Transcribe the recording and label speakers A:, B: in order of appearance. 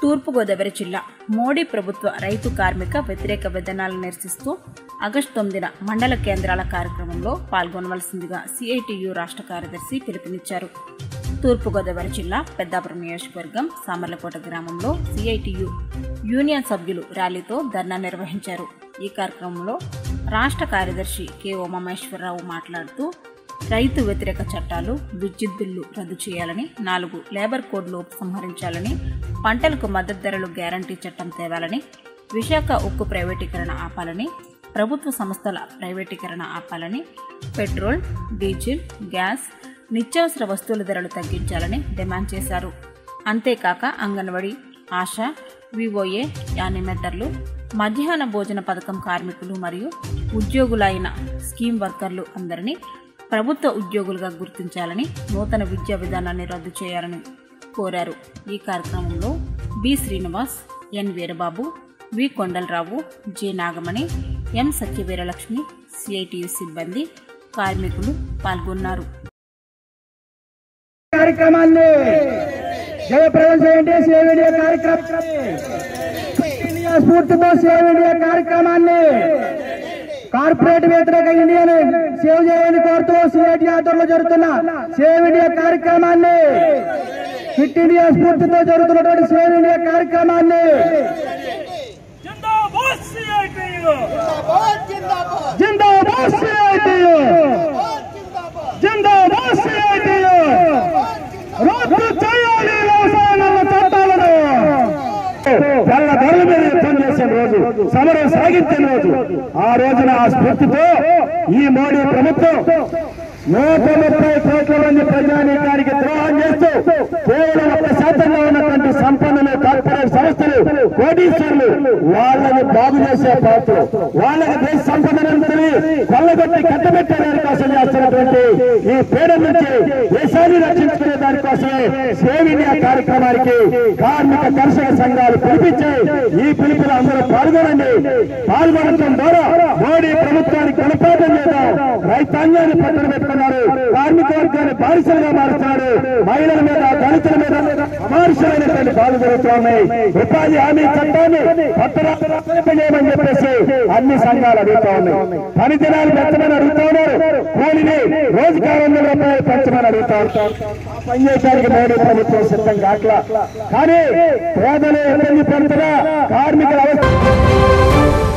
A: తూర్పుగోదావరి జిల్లా మోడీ ప్రభుత్వ రైతు కార్మిక వ్యతిరేక విధానాలను నిరసిస్తూ ఆగస్టు తొమ్మిదిన మండల కేంద్రాల కార్యక్రమంలో పాల్గొనవలసిందిగా సిఐటియు రాష్ట్ర కార్యదర్శి పిలుపునిచ్చారు తూర్పుగోదావరి జిల్లా పెద్దాపురం నియోజకవర్గం సామర్లకోట గ్రామంలో సిఐటియు యూనియన్ సభ్యులు ర్యాలీతో ధర్నా నిర్వహించారు ఈ కార్యక్రమంలో రాష్ట్ర కార్యదర్శి కె ఉమామేశ్వరరావు మాట్లాడుతూ రైతు వ్యతిరేక చట్టాలు విద్యుత్ బిల్లు రద్దు చేయాలని నాలుగు లేబర్ కోడ్లు ఉపసంహరించాలని పంటలకు మద్దతు ధరలు గ్యారంటీ చట్టం తేవాలని విశాఖ ఉక్కు ప్రైవేటీకరణ ఆపాలని ప్రభుత్వ సంస్థల ప్రైవేటీకరణ ఆపాలని పెట్రోల్ డీజిల్ గ్యాస్ నిత్యావసర వస్తువుల ధరలు తగ్గించాలని డిమాండ్ చేశారు అంతేకాక అంగన్వాడీ ఆశా వివోఏ యానిమేటర్లు మధ్యాహ్న భోజన పథకం కార్మికులు మరియు ఉద్యోగులైన స్కీమ్ వర్కర్లు అందరినీ ప్రభుత్వ ఉద్యోగులుగా గుర్తించాలని నూతన విద్యా విధానాన్ని రద్దు చేయాలని కోరారు ఈ కార్యక్రమంలో B Srinivas N Veerababu V Kondalarao J Nagamani M Satyaveeralakshmi CITU సిబ్బంది కార్మికులు పాల్గొన్నారు
B: కార్యక్రమాన్ని జయప్రదం చేయండి సేవ్ ఇండియా కార్యక్రమాన్ని ఇండియా స్ఫూర్తితో సేవ్ ఇండియా కార్యక్రమాన్ని కార్పొరేట్ వ్యతిరేక ఇండియాని సేవ్ చేయాలని కోరుతూ సిఐటి ఆధ్వర్యంలో జరుగుతున్న సేవ్ ఇండియా కార్యక్రమాన్ని ఫిట్ ఇండియా స్ఫూర్తితో జరుగుతున్నటువంటి సేవ్ ఇండియా కార్యక్రమాన్ని
C: जिंदाबाद सीआईटीयू
B: జిందాబాద్ సిఐటియు జిందాబాద్ సిఐటియు రద్దు చేయాలి వ్యవసాయ చట్టాలను తెల్ల ధరల మీద యుద్ధం చేసిన రోజు సమరం సాగించిన రోజు ఆ రోజున ఆ స్ఫూర్తితో ఈ మోడీ ప్రభుత్వం నూట ముప్పై కోట్ల మంది ప్రజానీకానికి ద్రోహం చేస్తూ కేవలం ఒక్క శాతంగా ఉన్నటువంటి సంపన్నులు కార్పొరేట్ సంస్థలు కోటీశ్వరులు వాళ్ళని బాగు చేసే పాత్ర వాళ్ళకి దేశ సంపదనంతని కొల్లగొట్టి కట్టబెట్టే దానికోసం చేస్తున్నటువంటి ఈ పీడ నుంచి దేశాన్ని రక్షించుకునే దానికోసమే సేవ్ ఇండియా కార్యక్రమానికి కార్మిక కర్షక సంఘాలు పిలిపించాయి ఈ పిలుపులో అందరూ పాల్గొనండి పాల్గొనడం ద్వారా మోడీ ప్రభుత్వానికి గుణపాఠం చేద్దాం రైతాంగాన్ని పక్కన పెట్టుకున్నారు కార్మిక వర్గాన్ని బానిసలుగా మారుతున్నారు మహిళల మీద దళితుల మీద అమానుషమైనటువంటి బాధ జరుగుతున్నాయి ఉపాధి హామీ చట్టాన్ని పట్టణమని చెప్పేసి అన్ని సంఘాలు అడుగుతా ఉన్నాయి పని దినాలు పెంచమని అడుగుతా ఉన్నారు కూలిని రోజుకి ఆరు వందల రూపాయలు పెంచమని అడుగుతా ఉంటారు పని చేయడానికి మోడీ ప్రభుత్వం సిద్ధం కాట్లా కానీ పేదలు ఇబ్బంది పడుతున్నా కార్మికుల అవసరం